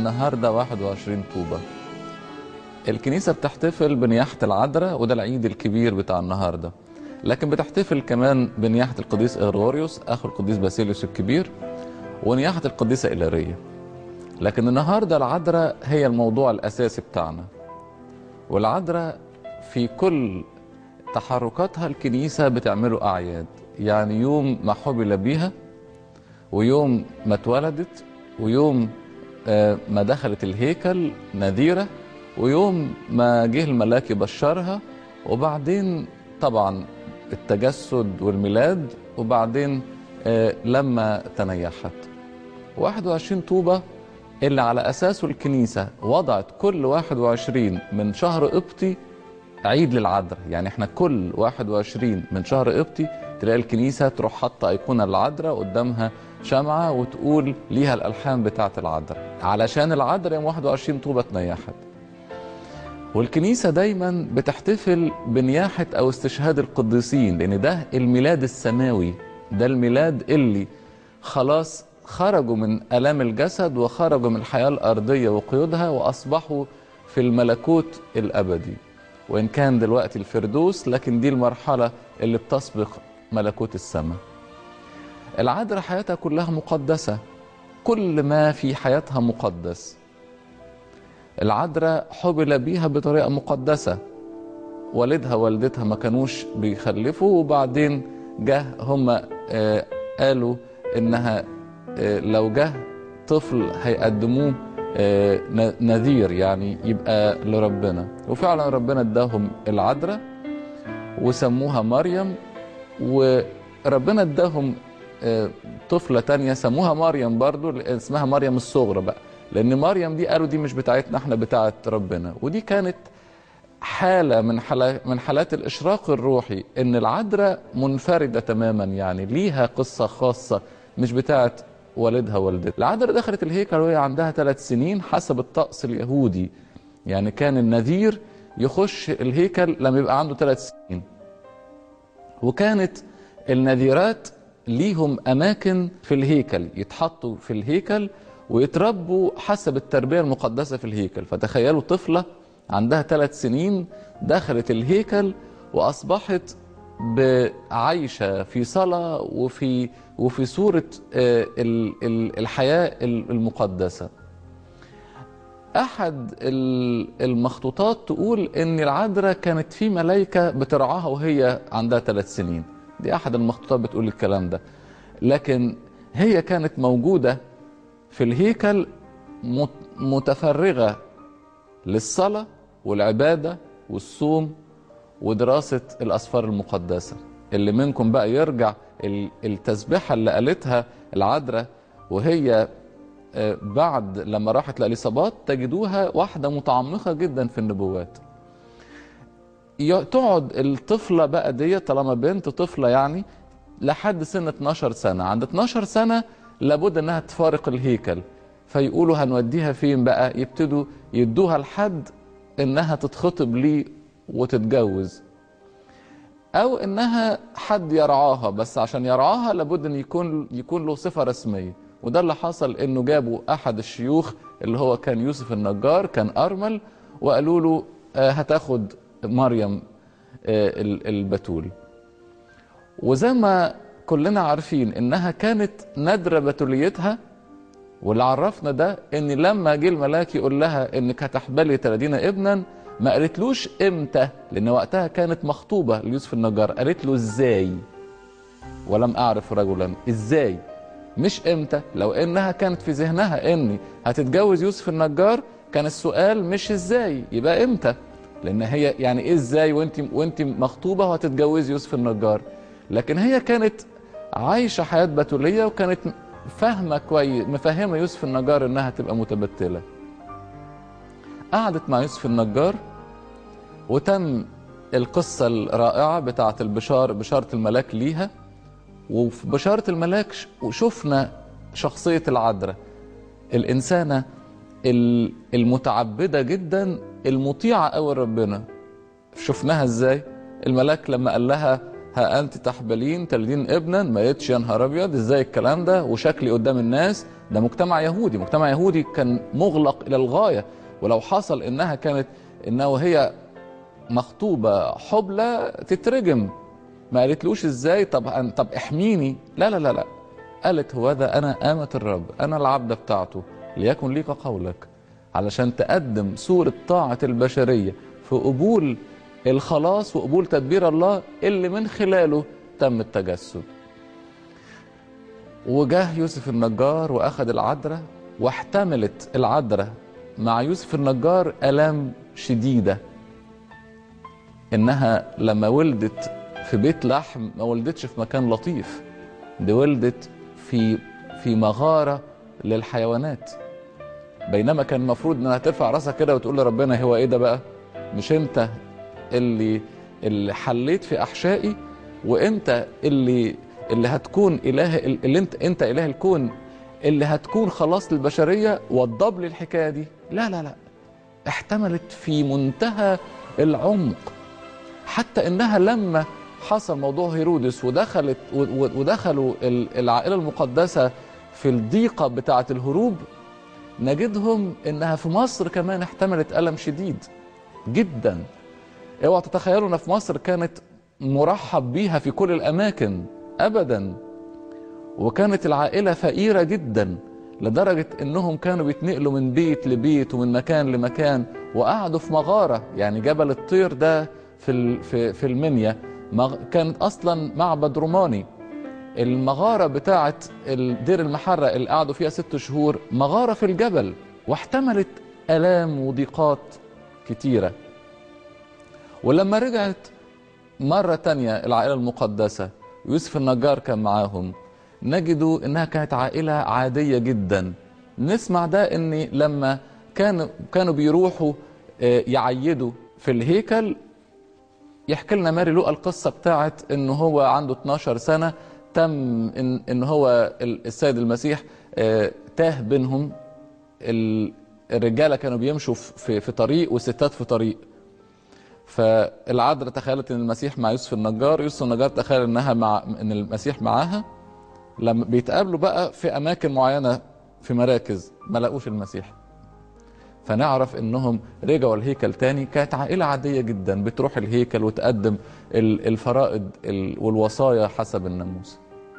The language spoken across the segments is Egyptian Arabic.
النهارده 21 طوبة الكنيسة بتحتفل بنياحة العذراء وده العيد الكبير بتاع النهارده لكن بتحتفل كمان بنياحة القديس إغريغوريوس أخو القديس باسيليوس الكبير ونياحة القديسة إيلارية لكن النهارده العذراء هي الموضوع الأساسي بتاعنا والعذراء في كل تحركاتها الكنيسة بتعمله أعياد يعني يوم ما حبل بيها ويوم ما اتولدت ويوم آه، ما دخلت الهيكل نذيرة ويوم ما جه الملاك يبشرها وبعدين طبعا التجسد والميلاد وبعدين آه، لما تنيحت 21 طوبة اللي على أساسه الكنيسة وضعت كل 21 من شهر قبطي عيد للعذراء يعني احنا كل 21 من شهر قبطي تلاقي الكنيسة تروح حاطة أيقونة العذراء قدامها شمعة وتقول ليها الألحان بتاعة العذراء علشان العذراء يوم 21 طوبة تنيحت والكنيسة دايما بتحتفل بنياحة أو استشهاد القديسين لأن ده الميلاد السماوي ده الميلاد اللي خلاص خرجوا من آلام الجسد وخرجوا من الحياة الأرضية وقيودها وأصبحوا في الملكوت الأبدي وإن كان دلوقتي الفردوس لكن دي المرحلة اللي بتسبق ملكوت السماء العذراء حياتها كلها مقدسة كل ما في حياتها مقدس العذراء حبل بيها بطريقة مقدسة والدها والدتها ما كانوش بيخلفوا وبعدين جه هم آه قالوا انها آه لو جه طفل هيقدموه آه ن- نذير يعني يبقى لربنا وفعلا ربنا اداهم العذراء وسموها مريم وربنا اداهم آه، طفلة تانية سموها مريم برضو لأن اسمها مريم الصغرى بقى لأن مريم دي قالوا دي مش بتاعتنا احنا بتاعت ربنا ودي كانت حالة من حالات من حالات الإشراق الروحي إن العذراء منفردة تماما يعني ليها قصة خاصة مش بتاعت والدها والدتها العذراء دخلت الهيكل وهي عندها ثلاث سنين حسب الطقس اليهودي يعني كان النذير يخش الهيكل لما يبقى عنده ثلاث سنين وكانت النذيرات ليهم أماكن في الهيكل يتحطوا في الهيكل ويتربوا حسب التربية المقدسة في الهيكل فتخيلوا طفلة عندها ثلاث سنين دخلت الهيكل وأصبحت عايشة في صلاة وفي وفي صورة آه، ال- ال- الحياة المقدسة أحد ال- المخطوطات تقول إن العذراء كانت في ملايكة بترعاها وهي عندها ثلاث سنين دي أحد المخطوطات بتقول الكلام ده لكن هي كانت موجودة في الهيكل مت- متفرغة للصلاة والعبادة والصوم ودراسة الأسفار المقدسة اللي منكم بقى يرجع ال- التسبيحة اللي قالتها العذراء وهي آه، بعد لما راحت لإليصابات تجدوها واحدة متعمقة جدا في النبوات ي- تقعد الطفلة بقى دي طالما بنت طفلة يعني لحد سن 12 سنة عند 12 سنة لابد انها تفارق الهيكل فيقولوا هنوديها فين بقى يبتدوا يدوها لحد انها تتخطب ليه وتتجوز او انها حد يرعاها بس عشان يرعاها لابد ان يكون يكون له صفه رسميه وده اللي حصل انه جابوا احد الشيوخ اللي هو كان يوسف النجار كان ارمل وقالوا له آه، هتاخد مريم آه، ال- البتول وزي ما كلنا عارفين انها كانت نادره بتوليتها واللي عرفنا ده ان لما جه الملاك يقول لها انك هتحبلي 30 ابنا ما قالتلوش امتى لان وقتها كانت مخطوبه ليوسف النجار قالت له ازاي ولم اعرف رجلا ازاي مش امتى لو انها كانت في ذهنها اني هتتجوز يوسف النجار كان السؤال مش ازاي يبقى امتى لان هي يعني ايه ازاي وانت وانت مخطوبه وهتتجوزي يوسف النجار لكن هي كانت عايشه حياه بتوليه وكانت فاهمه كويس مفهمه يوسف النجار انها تبقى متبتله قعدت مع يوسف النجار وتم القصة الرائعة بتاعة البشار بشارة الملاك ليها وفي بشارة الملاك ش- شفنا شخصية العذراء الإنسانة ال- المتعبدة جدا المطيعة أوي لربنا شفناها ازاي الملاك لما قال لها ها انت تحبلين تلدين ابنا ما يتش يا نهار ابيض ازاي الكلام ده وشكلي قدام الناس ده مجتمع يهودي مجتمع يهودي كان مغلق الى الغايه ولو حصل انها كانت انه هي مخطوبه حبلى تترجم ما قالتلوش ازاي طب أن طب احميني لا لا لا لا قالت هو ده انا امه الرب انا العبده بتاعته ليكن ليك قولك علشان تقدم صوره طاعه البشريه في قبول الخلاص وقبول تدبير الله اللي من خلاله تم التجسد وجاه يوسف النجار واخذ العذراء واحتملت العذراء مع يوسف النجار الام شديده انها لما ولدت في بيت لحم ما ولدتش في مكان لطيف دي ولدت في في مغاره للحيوانات بينما كان المفروض انها ترفع راسها كده وتقول لربنا هو ايه ده بقى مش انت اللي اللي حليت في احشائي وانت اللي اللي هتكون اله اللي انت انت اله الكون اللي هتكون خلاص للبشريه وضب لي الحكايه دي لا لا لا احتملت في منتهى العمق حتى انها لما حصل موضوع هيرودس ودخلت ودخلوا العائله المقدسه في الضيقه بتاعه الهروب نجدهم انها في مصر كمان احتملت الم شديد جدا اوعى تتخيلوا ان في مصر كانت مرحب بيها في كل الاماكن ابدا وكانت العائله فقيره جدا لدرجه انهم كانوا بيتنقلوا من بيت لبيت ومن مكان لمكان وقعدوا في مغاره يعني جبل الطير ده في في في المنيا كانت اصلا معبد روماني المغاره بتاعه دير المحره اللي قعدوا فيها ست شهور مغاره في الجبل واحتملت الام وضيقات كتيره ولما رجعت مرة تانية العائلة المقدسة يوسف النجار كان معاهم نجدوا انها كانت عائلة عادية جدا نسمع ده ان لما كانوا كانوا بيروحوا يعيدوا في الهيكل يحكي لنا ماري لوقا القصة بتاعت ان هو عنده 12 سنة تم ان, إن هو السيد المسيح تاه بينهم الرجالة كانوا بيمشوا في, في طريق والستات في طريق فالعذراء تخيلت ان المسيح مع يوسف النجار يوسف النجار تخيل انها مع ان المسيح معاها لما بيتقابلوا بقى في اماكن معينه في مراكز ما لقوش المسيح فنعرف انهم رجعوا الهيكل تاني كانت عائله عاديه جدا بتروح الهيكل وتقدم الفرائض والوصايا حسب الناموس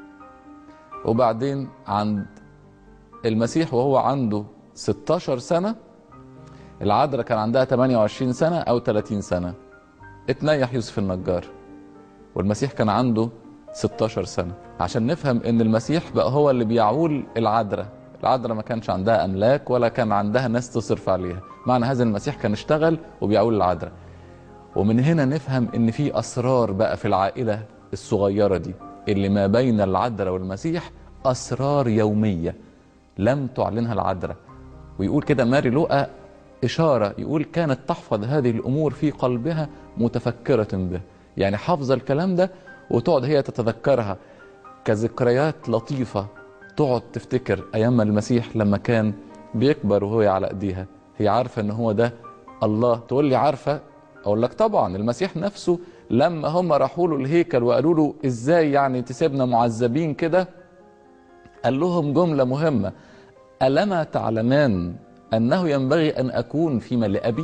وبعدين عند المسيح وهو عنده 16 سنه العذراء كان عندها 28 سنة أو 30 سنة اتنيح يوسف النجار والمسيح كان عنده 16 سنة عشان نفهم ان المسيح بقى هو اللي بيعول العذراء العذراء ما كانش عندها أملاك ولا كان عندها ناس تصرف عليها معنى هذا المسيح كان اشتغل وبيعول العذراء ومن هنا نفهم ان في أسرار بقى في العائلة الصغيرة دي اللي ما بين العذراء والمسيح أسرار يومية لم تعلنها العذراء ويقول كده ماري لوقا إشارة يقول كانت تحفظ هذه الأمور في قلبها متفكرة به يعني حافظة الكلام ده وتقعد هي تتذكرها كذكريات لطيفة تقعد تفتكر أيام المسيح لما كان بيكبر وهو على أيديها هي عارفة إن هو ده الله تقول لي عارفة أقول لك طبعا المسيح نفسه لما هم راحوا له الهيكل وقالوا له إزاي يعني تسيبنا معذبين كده قال لهم جملة مهمة ألما تعلمان أنه ينبغي أن أكون فيما لأبي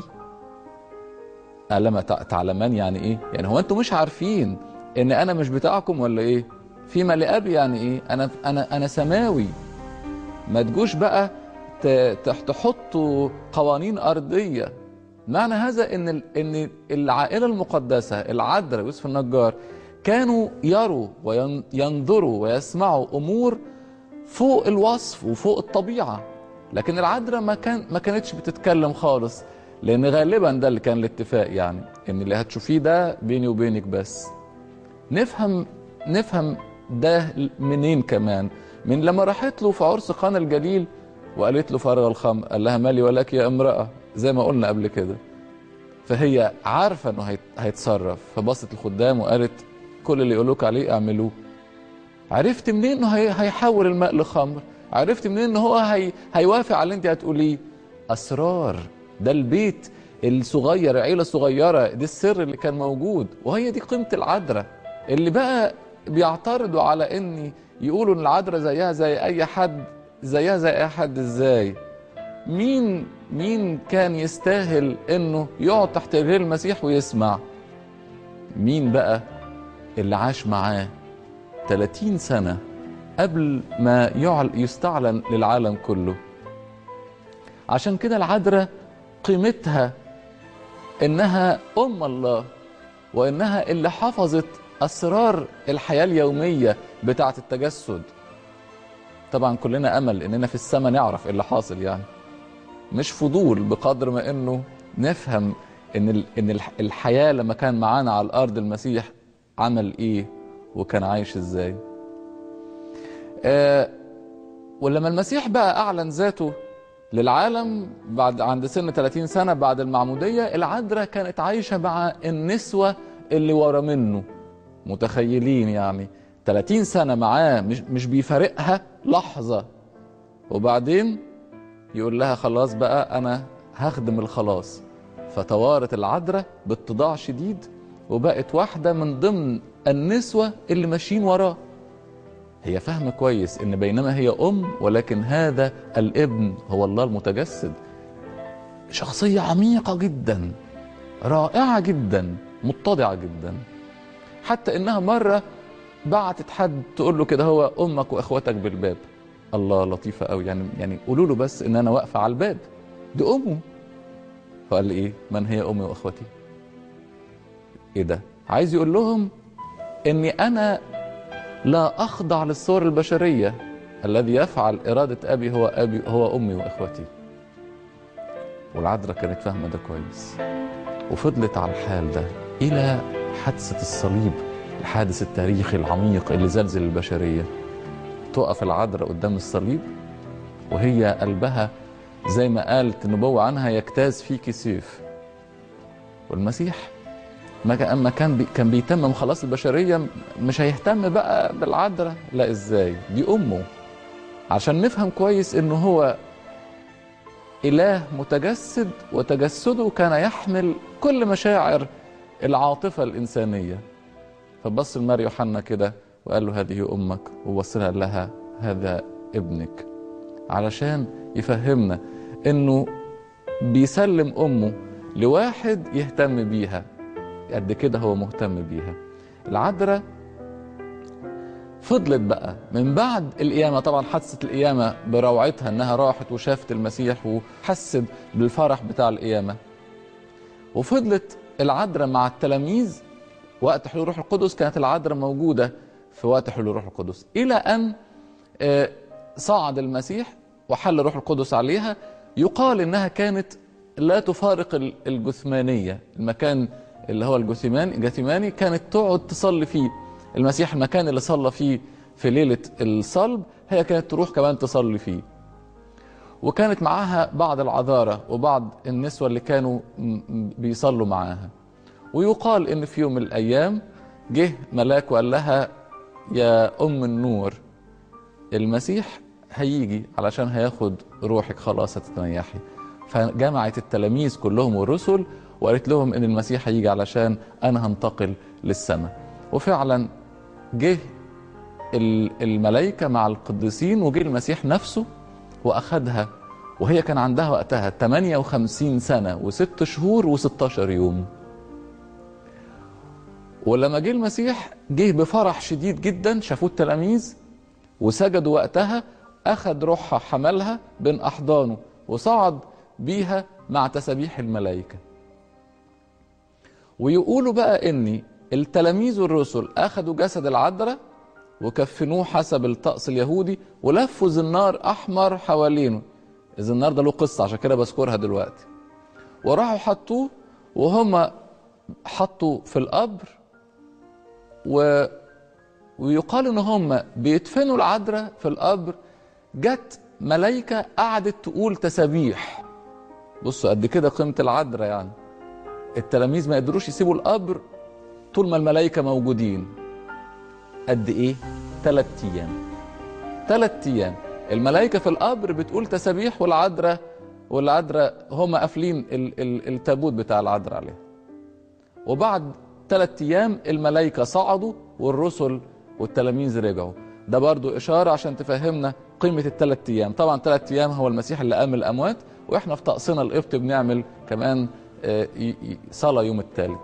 ألم تعلمان يعني إيه يعني هو أنتم مش عارفين إن أنا مش بتاعكم ولا إيه فيما لأبي يعني إيه أنا أنا أنا سماوي ما تجوش بقى تحطوا قوانين أرضية معنى هذا إن إن العائلة المقدسة العذراء يوسف النجار كانوا يروا وينظروا ويسمعوا أمور فوق الوصف وفوق الطبيعة لكن العذراء ما كان ما كانتش بتتكلم خالص لان غالبا ده اللي كان الاتفاق يعني ان اللي هتشوفيه ده بيني وبينك بس نفهم نفهم ده منين كمان من لما راحت له في عرس قانا الجليل وقالت له فرغ الخمر قال لها مالي ولك يا امراه زي ما قلنا قبل كده فهي عارفه انه هيتصرف فبصت الخدام وقالت كل اللي يقولوك عليه اعملوه عرفت منين انه هيحول الماء لخمر عرفت منين ان هو هي... هيوافق على اللي انت هتقوليه اسرار ده البيت الصغير العيله الصغيره ده السر اللي كان موجود وهي دي قيمه العذراء اللي بقى بيعترضوا على ان يقولوا ان العذراء زيها زي اي حد زيها زي اي حد ازاي مين مين كان يستاهل انه يقعد تحت رجل المسيح ويسمع مين بقى اللي عاش معاه 30 سنة قبل ما يعل يستعلن للعالم كله عشان كده العذراء قيمتها انها ام الله وانها اللي حفظت اسرار الحياه اليوميه بتاعه التجسد طبعا كلنا امل اننا في السماء نعرف إيه اللي حاصل يعني مش فضول بقدر ما انه نفهم ان ال- ان الح- الحياه لما كان معانا على الارض المسيح عمل ايه وكان عايش ازاي آه ولما المسيح بقى اعلن ذاته للعالم بعد عند سن 30 سنه بعد المعموديه العذراء كانت عايشه مع النسوه اللي ورا منه متخيلين يعني 30 سنه معاه مش مش بيفارقها لحظه وبعدين يقول لها خلاص بقى انا هخدم الخلاص فتوارت العذراء باتضاع شديد وبقت واحده من ضمن النسوه اللي ماشيين وراه هي فاهمه كويس ان بينما هي ام ولكن هذا الابن هو الله المتجسد شخصيه عميقه جدا رائعه جدا متضعه جدا حتى انها مره بعتت حد تقول له كده هو امك واخواتك بالباب الله لطيفه قوي يعني يعني قولوا له بس ان انا واقفه على الباب دي امه فقال لي ايه من هي امي واخوتي ايه ده عايز يقول لهم اني انا لا اخضع للصور البشريه الذي يفعل اراده ابي هو ابي هو امي واخوتي والعذراء كانت فاهمه ده كويس وفضلت على الحال ده الى حادثه الصليب الحادث التاريخي العميق اللي زلزل البشريه تقف العذراء قدام الصليب وهي قلبها زي ما قالت النبوة عنها يجتاز فيك سيف والمسيح ما كان أما كان بي كان بيتمم خلاص البشرية مش هيهتم بقى بالعذراء لا ازاي دي أمه عشان نفهم كويس إنه هو إله متجسد وتجسده كان يحمل كل مشاعر العاطفة الإنسانية فبص لمار يوحنا كده وقال له هذه أمك وبص لها قال لها هذا ابنك علشان يفهمنا إنه بيسلم أمه لواحد يهتم بيها قد كده هو مهتم بيها العذراء فضلت بقى من بعد القيامة طبعا حادثة القيامة بروعتها انها راحت وشافت المسيح وحست بالفرح بتاع القيامة وفضلت العذراء مع التلاميذ وقت حلول روح القدس كانت العذراء موجودة في وقت حلول روح القدس إلى أن آه، صعد المسيح وحل روح القدس عليها يقال إنها كانت لا تفارق ال- الجثمانية المكان اللي هو الجثمان الجثماني كانت تقعد تصلي فيه المسيح المكان اللي صلى فيه في ليلة الصلب هي كانت تروح كمان تصلي فيه وكانت معاها بعض العذارى وبعض النسوة اللي كانوا م- م- بيصلوا معاها ويقال ان في يوم من الايام جه ملاك وقال لها يا ام النور المسيح هيجي علشان هياخد روحك خلاص هتتنيحي فجمعت التلاميذ كلهم والرسل وقالت لهم ان المسيح هيجي علشان انا هنتقل للسماء وفعلا جه ال- الملائكه مع القديسين وجه المسيح نفسه واخدها وهي كان عندها وقتها 58 سنه وست شهور و16 يوم ولما جه المسيح جه بفرح شديد جدا شافوه التلاميذ وسجدوا وقتها اخذ روحها حملها بين احضانه وصعد بيها مع تسابيح الملائكه ويقولوا بقى ان التلاميذ والرسل اخذوا جسد العذراء وكفنوه حسب الطقس اليهودي ولفوا زنار احمر حوالينه الزنار ده له قصه عشان كده بذكرها دلوقتي وراحوا حطوه وهم حطوا في القبر و... ويقال ان هم بيدفنوا العذراء في القبر جت ملايكه قعدت تقول تسابيح بصوا قد كده قيمه العذراء يعني التلاميذ ما قدروش يسيبوا القبر طول ما الملائكه موجودين قد ايه ثلاث ايام ثلاث ايام الملائكه في القبر بتقول تسابيح والعذراء والعذراء هم قافلين ال- ال- التابوت بتاع العذراء عليها وبعد ثلاث ايام الملائكه صعدوا والرسل والتلاميذ رجعوا ده برضو اشاره عشان تفهمنا قيمه الثلاث ايام طبعا ثلاث ايام هو المسيح اللي قام من الاموات واحنا في طقسنا القبط بنعمل كمان آه، ي- ي- صلاه يوم الثالث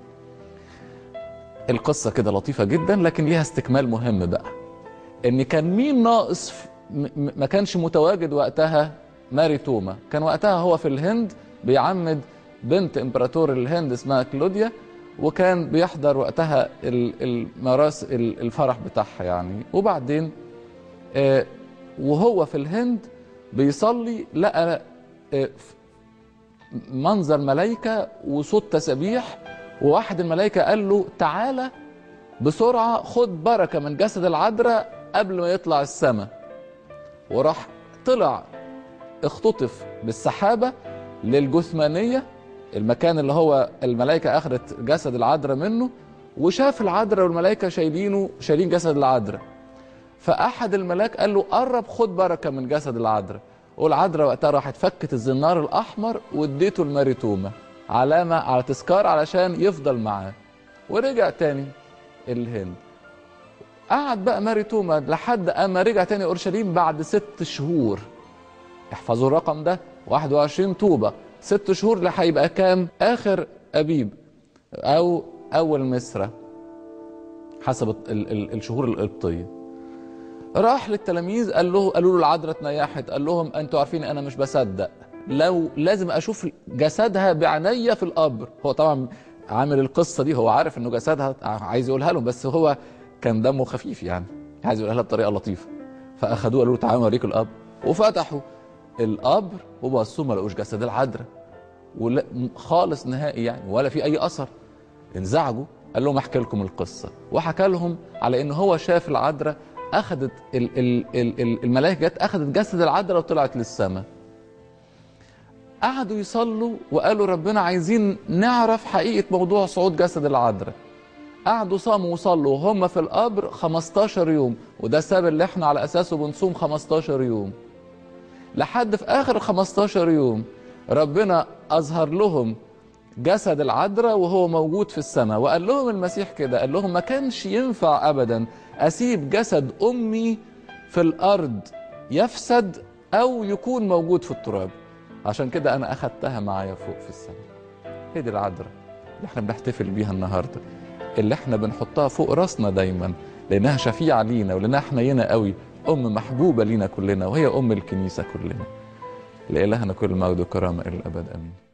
القصه كده لطيفه جدا لكن ليها استكمال مهم بقى ان كان مين ناقص في- م- م- ما كانش متواجد وقتها ماري توما كان وقتها هو في الهند بيعمد بنت امبراطور الهند اسمها كلوديا وكان بيحضر وقتها ال- المراس ال- الفرح بتاعها يعني وبعدين آه، وهو في الهند بيصلي لقى آه، منظر ملائكة وصوت تسابيح وواحد الملائكة قال له تعالى بسرعة خد بركة من جسد العذراء قبل ما يطلع السماء وراح طلع اختطف بالسحابة للجثمانية المكان اللي هو الملائكة أخذت جسد العذراء منه وشاف العذراء والملائكة شايلينه شايلين جسد العذراء فأحد الملاك قال له قرب خد بركة من جسد العذراء والعذراء وقتها راحت فكت الزنار الأحمر واديته الماريتومة علامة على تذكار علشان يفضل معاه ورجع تاني الهند قعد بقى ماريتوما لحد اما رجع تاني اورشليم بعد ست شهور احفظوا الرقم ده 21 طوبة ست شهور اللي هيبقى كام اخر ابيب او اول مصرة حسب ال- ال- الشهور القبطية راح للتلاميذ قال له قالوا له العذراء اتنيحت قال لهم انتوا عارفين انا مش بصدق لو لازم اشوف جسدها بعينيا في القبر هو طبعا عامل القصه دي هو عارف انه جسدها عايز يقولها لهم بس هو كان دمه خفيف يعني عايز يقولها لها بطريقه لطيفه فاخدوه قالوا له تعالى اوريك القبر وفتحوا القبر وبصوا ما لقوش جسد العذراء ولا خالص نهائي يعني ولا في اي اثر انزعجوا قال لهم احكي لكم القصه وحكى لهم على ان هو شاف العذراء اخذت ال- ال- ال- ال- الملائكه جت اخذت جسد العذراء وطلعت للسماء قعدوا يصلوا وقالوا ربنا عايزين نعرف حقيقه موضوع صعود جسد العذراء قعدوا صاموا وصلوا وهم في القبر 15 يوم وده السبب اللي احنا على اساسه بنصوم 15 يوم لحد في اخر 15 يوم ربنا اظهر لهم جسد العذراء وهو موجود في السماء وقال لهم المسيح كده قال لهم ما كانش ينفع ابدا اسيب جسد امي في الارض يفسد او يكون موجود في التراب عشان كده انا اخدتها معايا فوق في السماء هي دي العذراء اللي احنا بنحتفل بيها النهارده اللي احنا بنحطها فوق راسنا دايما لانها شفيعه لينا ولانها حنينه قوي ام محبوبه لينا كلنا وهي ام الكنيسه كلنا لإلهنا كل المجد والكرامه الى الابد امين